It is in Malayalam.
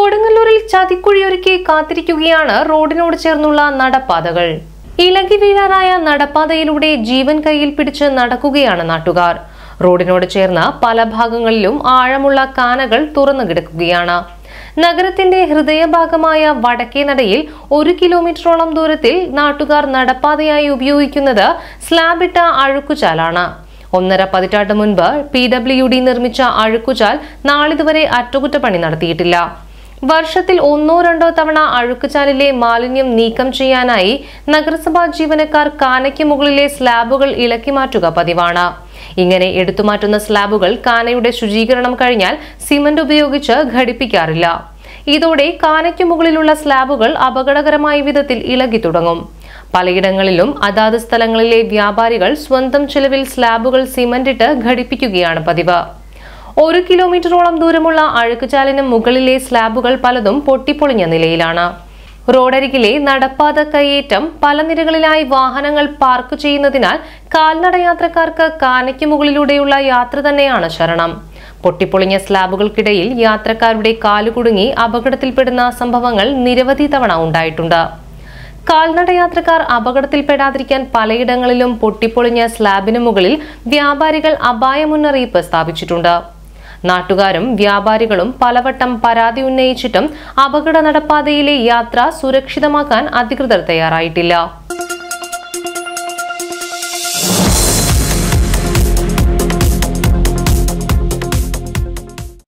കൊടുങ്ങല്ലൂരിൽ ചതിക്കുഴിയൊരുക്കി കാത്തിരിക്കുകയാണ് റോഡിനോട് ചേർന്നുള്ള നടപ്പാതകൾ ഇളകി വീഴാറായ നടപ്പാതയിലൂടെ ജീവൻ കയ്യിൽ പിടിച്ച് നടക്കുകയാണ് നാട്ടുകാർ റോഡിനോട് ചേർന്ന പല ഭാഗങ്ങളിലും ആഴമുള്ള കാനകൾ തുറന്നു കിടക്കുകയാണ് നഗരത്തിന്റെ ഹൃദയഭാഗമായ വടക്കേ നടയിൽ ഒരു കിലോമീറ്ററോളം ദൂരത്തിൽ നാട്ടുകാർ നടപ്പാതയായി ഉപയോഗിക്കുന്നത് സ്ലാബിട്ട അഴുക്കുചാലാണ് ഒന്നര പതിറ്റാണ്ട് മുൻപ് പി ഡബ്ല്യു ഡി നിർമ്മിച്ച അഴുക്കുചാൽ നാളിതുവരെ അറ്റകുറ്റപ്പണി നടത്തിയിട്ടില്ല വർഷത്തിൽ ഒന്നോ രണ്ടോ തവണ അഴുക്കുചാലിലെ മാലിന്യം നീക്കം ചെയ്യാനായി നഗരസഭാ ജീവനക്കാർ കാനയ്ക്ക് മുകളിലെ സ്ലാബുകൾ ഇളക്കി മാറ്റുക പതിവാണ് ഇങ്ങനെ എടുത്തുമാറ്റുന്ന സ്ലാബുകൾ കാനയുടെ ശുചീകരണം കഴിഞ്ഞാൽ സിമന്റ് ഉപയോഗിച്ച് ഘടിപ്പിക്കാറില്ല ഇതോടെ കാനയ്ക്ക് മുകളിലുള്ള സ്ലാബുകൾ അപകടകരമായ വിധത്തിൽ ഇളകി തുടങ്ങും പലയിടങ്ങളിലും അതാത് സ്ഥലങ്ങളിലെ വ്യാപാരികൾ സ്വന്തം ചെലവിൽ സ്ലാബുകൾ സിമന്റിട്ട് ഘടിപ്പിക്കുകയാണ് പതിവ് ഒരു കിലോമീറ്ററോളം ദൂരമുള്ള അഴുക്കുചാലിന് മുകളിലെ സ്ലാബുകൾ പലതും പൊട്ടിപ്പൊളിഞ്ഞ നിലയിലാണ് റോഡരികിലെ നടപ്പാത കയ്യേറ്റം പല നിരകളിലായി വാഹനങ്ങൾ പാർക്ക് ചെയ്യുന്നതിനാൽ കാൽനട യാത്രക്കാർക്ക് കാനയ്ക്ക് മുകളിലൂടെയുള്ള യാത്ര തന്നെയാണ് ശരണം പൊട്ടിപ്പൊളിഞ്ഞ സ്ലാബുകൾക്കിടയിൽ യാത്രക്കാരുടെ കാലുകുടുങ്ങി അപകടത്തിൽപ്പെടുന്ന സംഭവങ്ങൾ നിരവധി തവണ ഉണ്ടായിട്ടുണ്ട് കാൽനട യാത്രക്കാർ അപകടത്തിൽപ്പെടാതിരിക്കാൻ പലയിടങ്ങളിലും പൊട്ടിപ്പൊളിഞ്ഞ സ്ലാബിന് മുകളിൽ വ്യാപാരികൾ അപായ മുന്നറിയിപ്പ് സ്ഥാപിച്ചിട്ടുണ്ട് നാട്ടുകാരും വ്യാപാരികളും പലവട്ടം പരാതി ഉന്നയിച്ചിട്ടും അപകട നടപ്പാതയിലെ യാത്ര സുരക്ഷിതമാക്കാൻ അധികൃതർ തയ്യാറായിട്ടില്ല